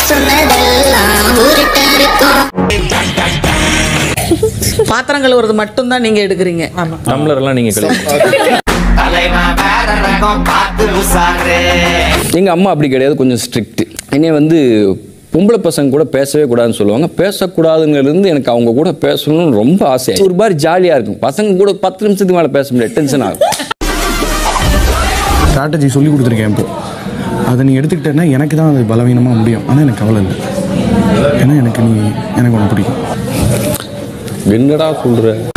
சொன்னதெல்லாம் ஊருட்ட இருக்கும் பாத்திரம் கழுவுறது மட்டும்தான் நீங்க எடுக்கிறீங்க டம்ளர் எல்லாம் நீங்க கழுவு எங்க அம்மா அப்படி கிடையாது கொஞ்சம் ஸ்ட்ரிக்ட் என்னைய வந்து பொம்பளை பசங்க கூட பேசவே கூடாதுன்னு சொல்லுவாங்க பேசக்கூடாதுங்கிறது எனக்கு அவங்க கூட பேசணும்னு ரொம்ப ஆசை ஒரு மாதிரி ஜாலியா இருக்கும் பசங்க கூட பத்து நிமிஷத்துக்கு மேல பேச முடியாது டென்ஷன் ஆகும் ஸ்ட்ராட்டஜி சொல்லி கொடுத்துருக்கேன் இப்போ அதை நீ எடுத்துக்கிட்டேன்னா எனக்கு தான் அது பலவீனமாக முடியும் ஆனால் எனக்கு கவலை இல்லை ஏன்னா எனக்கு நீ எனக்கு உனக்கு பிடிக்கும் என்னடா சொல்ற